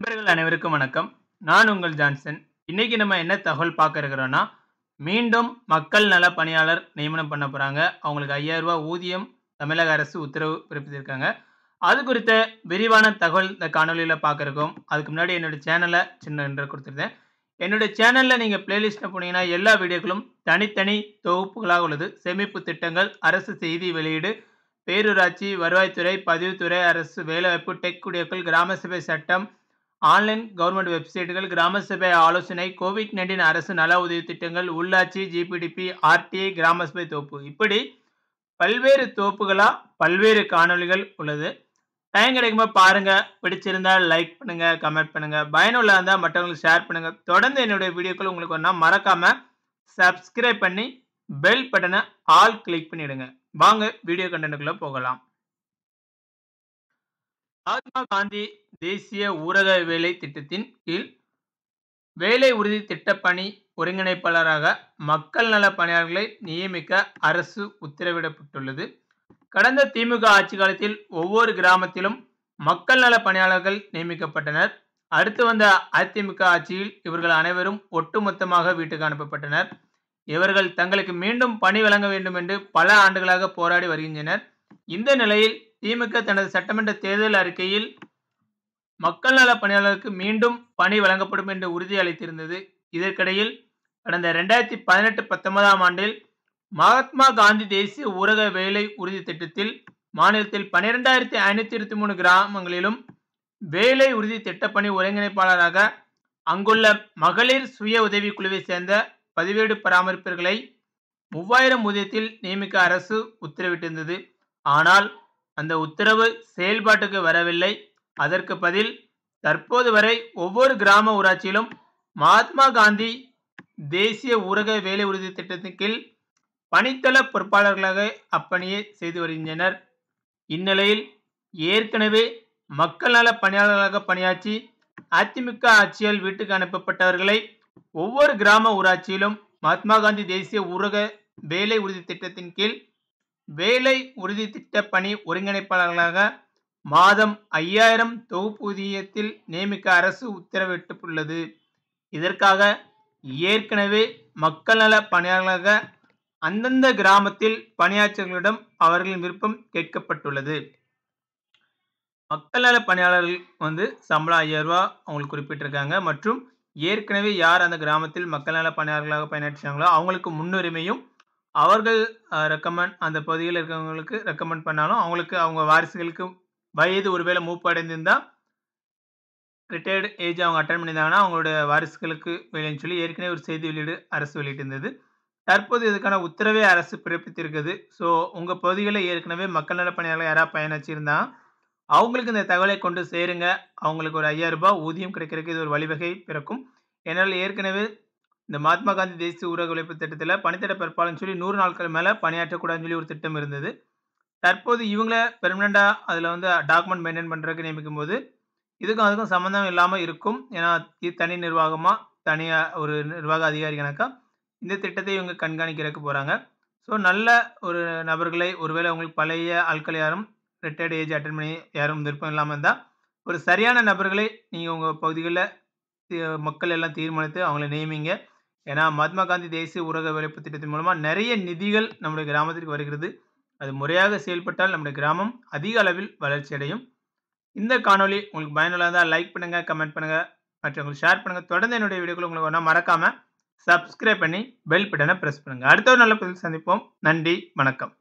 நண்பர்கள் அனைவருக்கும் வணக்கம். நான் உங்கள் ஜான்சன். இன்னைக்கு நம்ம என்ன தகவல் பார்க்க இருக்கிறோம்னா, மீண்டும் மக்கள் நல பணியாளர் நியமனம் பண்ண போறாங்க. அவங்களுக்கு ரூ. 5000 ஊதியம் தமிழக அரசு உத்தரவு பிறப்பித்திருக்காங்க. அது குறித்த விரிவான தகவல் இந்த காணொளியில பார்க்க இருக்கோம். அதுக்கு முன்னாடி என்னோட சேனல சின்ன இன்ட்ரோ குடுத்துருந்தேன். என்னோட சேனல்ல நீங்க பிளேலிஸ்ட்ல போனீங்கன்னா, எல்லா வீடியோக்களும் தனித்தனி தொகுப்புகளாக உள்ளது. சேமிப்பு திட்டங்கள், அரசு செய்தி வெளியீடு, பேரூராட்சி, வருவாய்த்துறை, பதிவுத்துறை, அரசு வேலைவாய்ப்பு, டெக் குடியேற்றல், கிராம சபை சட்டம், ஆன்லைன் கவர்ன்மெண்ட் வெப்சைட்டுகள், கிராம சபை ஆலோசனை, கோவிட்-19 அரசு நல உதவி திட்டங்கள், உள்ளாட்சி, ஜிபிடிபி, ஆர்டிஐ, கிராம சபை தொகுப்பு இப்படி பல்வேறு தொகுப்புகளா பல்வேறு காணொளிகள் உள்ளது. டைம் கிடைக்கும்போது பாருங்க. பிடிச்சிருந்தா லைக் பண்ணுங்க, கமெண்ட் பண்ணுங்க. பயனுள்ளதா இருந்தா மற்றவங்களுக்கு ஷேர் பண்ணுங்க. தொடர்ந்து என்னுடைய வீடியோக்கள் உங்களுக்கு வரணும்னா மறக்காம சப்ஸ்கிரைப் பண்ணி பெல் பட்டன ஆல் கிளிக் பண்ணிடுங்க. வாங்க வீடியோ கன்டென்ட்க்குள்ள போகலாம். மகாத்மா காந்தி தேசிய ஊரக வேலை திட்டத்தின் கீழ் வேலை உறுதி திட்டப்பணி ஒருங்கிணைப்பாளராக மக்கள் நல பணியாளர்களை நியமிக்க அரசு உத்தரவிடப்பட்டுள்ளது. கடந்த திமுக ஆட்சி காலத்தில் ஒவ்வொரு கிராமத்திலும் மக்கள் நல பணியாளர்கள் நியமிக்கப்பட்டனர். அடுத்து வந்த அதிமுக ஆட்சியில் இவர்கள் அனைவரும் ஒட்டுமொத்தமாக வீட்டுக்கு அனுப்பப்பட்டனர். இவர்கள் தங்களுக்கு மீண்டும் பணி வழங்க வேண்டும் என்று பல ஆண்டுகளாக போராடி வருகின்றனர். இந்த நிலையில் திமுக தனது சட்டமன்ற தேர்தல் அறிக்கையில் மக்கள் நல பணியாளர்களுக்கு மீண்டும் பணி வழங்கப்படும் என்று உறுதி அளித்திருந்தது. இதற்கிடையில் கடந்த 2018, 19ஆம் ஆண்டில் மகாத்மா காந்தி தேசிய ஊரக வேலை உறுதி திட்டத்தில் மாநிலத்தில் 12,523 கிராமங்களிலும் வேலை உறுதி திட்டப்பணி ஒருங்கிணைப்பாளராக அங்குள்ள மகளிர் சுய உதவிக் குழுவைச் சேர்ந்த பதிவேடு பராமரிப்பாளர்களை 3000 ஊதியத்தில் நியமிக்க அரசு உத்தரவிட்டிருந்தது. ஆனால் அந்த உத்தரவு செயல்பாட்டுக்கு வரவில்லை. அதற்கு பதில் தற்போது வரை ஒவ்வொரு கிராம ஊராட்சியிலும் மகாத்மா காந்தி தேசிய ஊரக வேலை உறுதி திட்டத்தின் கீழ் பணித்தள பொறுப்பாளர்களாக அப்பணியை செய்து வருகின்றனர். இந்நிலையில் ஏற்கனவே மக்கள் நல பணியாளர்களாக பணியாற்றி அதிமுக ஆட்சியால் வீட்டுக்கு அனுப்பப்பட்டவர்களை ஒவ்வொரு கிராம ஊராட்சியிலும் மகாத்மா காந்தி தேசிய ஊரக வேலை உறுதி திட்டத்தின் கீழ் வேலை உறுதி திட்ட பணி ஒருங்கிணைப்பாளர்களாக மாதம் 5000 தொகுப்பூதியத்தில் நியமிக்க அரசு உத்தரவிட்டுள்ளது. இதற்காக ஏற்கனவே மக்கள் நல பணியாளர்களாக அந்தந்த கிராமத்தில் பணியாற்றியவர்களிடம் அவர்களின் விருப்பம் கேட்கப்பட்டுள்ளது. மக்கள் நல பணியாளர்கள் வந்து சம்பளம் ரூ. 5000 அவங்களுக்கு குறிப்பிட்டிருக்காங்க மற்றும் ஏற்கனவே யார் அந்த கிராமத்தில் மக்கள் நல பணியாளர்களாக பணியாற்றினாங்களோ அவங்களுக்கு முன்னுரிமையும் அவர்கள் ரெக்கமெண்ட் அந்த பகுதியில் இருக்கிறவங்களுக்கு ரெக்கமெண்ட் பண்ணாலும் அவங்களுக்கு அவங்க வாரிசுகளுக்கு வயது ஒருவேளை மூப்பு அடைந்திருந்தா ரிட்டயர்டு ஏஜ் அவங்க அட்டெண்ட் பண்ணியிருந்தாங்கன்னா அவங்களுடைய வாரிசுகளுக்கு வேலைன்னு சொல்லி ஏற்கனவே ஒரு செய்தி வெளியீடு அரசு வெளியிட்டிருந்தது. தற்போது இதுக்கான உத்தரவை அரசு பிறப்பித்திருக்குது. ஸோ உங்க பகுதிகளில் ஏற்கனவே மக்கள் நல பணியாளர்கள் யாராவது பயணிச்சிருந்தா அவங்களுக்கு இந்த தகவலை கொண்டு சேருங்க. அவங்களுக்கு ஒரு ரூ. 5000 ஊதியம் கிடைக்கிறதுக்கு இது ஒரு வழிவகை பிறக்கும். ஏனால் ஏற்கனவே இந்த மகாத்மா காந்தி தேசிய ஊரக உழைப்பு திட்டத்தில பணித்திட பொறுப்பாளர்ன்னு சொல்லி 100 நாட்கள் மேல பணியாற்றக்கூடாதுன்னு சொல்லி ஒரு திட்டம் இருந்தது. தற்போது இவங்கள பெர்மனன்ட்டா அதில வந்து டாக்குமெண்ட் மெயின்டெயின் பண்றதுக்கு நியமிக்கும்போது, இதுக்கும் அதுக்கும் சம்மந்தம் இல்லாம இருக்கும். ஏன்னா இது தனி நிர்வாகமா, தனியா ஒரு நிர்வாக அதிகாரி கணக்கா இந்த திட்டத்தை இவங்க கண்காணிக்கிறதுக்கு போறாங்க. ஸோ நல்ல ஒரு நபர்களை ஒருவேளை உங்களுக்கு பழைய ஆட்கள் யாரும் ரிட்டயர்டு ஏஜ் அட்டெண்ட் பண்ணி யாரும் விருப்பம் இல்லாம இருந்தா, ஒரு சரியான நபர்களை நீங்க உங்க பகுதிகள்ல தி மக்கள் எல்லாம் தீர்மானித்து அவங்கள நியமிங்க. ஏன்னா மகாத்மா காந்தி தேசிய ஊரக வேலைவாய்ப்பு திட்டத்தின் மூலமா நெறைய நிதிகள் நம்முடைய கிராமத்திற்கு வருகிறது. அது முறையாக செயல்பட்டால் நம்முடைய கிராமம் அதிக அளவில் வளர்ச்சி அடையும். இந்த காணொளி உங்களுக்கு பயனுள்ளதா இருந்தா லைக் பண்ணுங்க, கமெண்ட் பண்ணுங்க, மற்றவங்களுக்கு ஷேர் பண்ணுங்க. தொடர்ந்து என்னுடைய வீடியோக்கள் உங்களுக்கு வரணும்னா மறக்காம சப்ஸ்கிரைப் பண்ணி பெல் பட்டன பிரஸ் பண்ணுங்க. அடுத்த ஒரு நல்ல பதிவில் சந்திப்போம். நன்றி, வணக்கம்.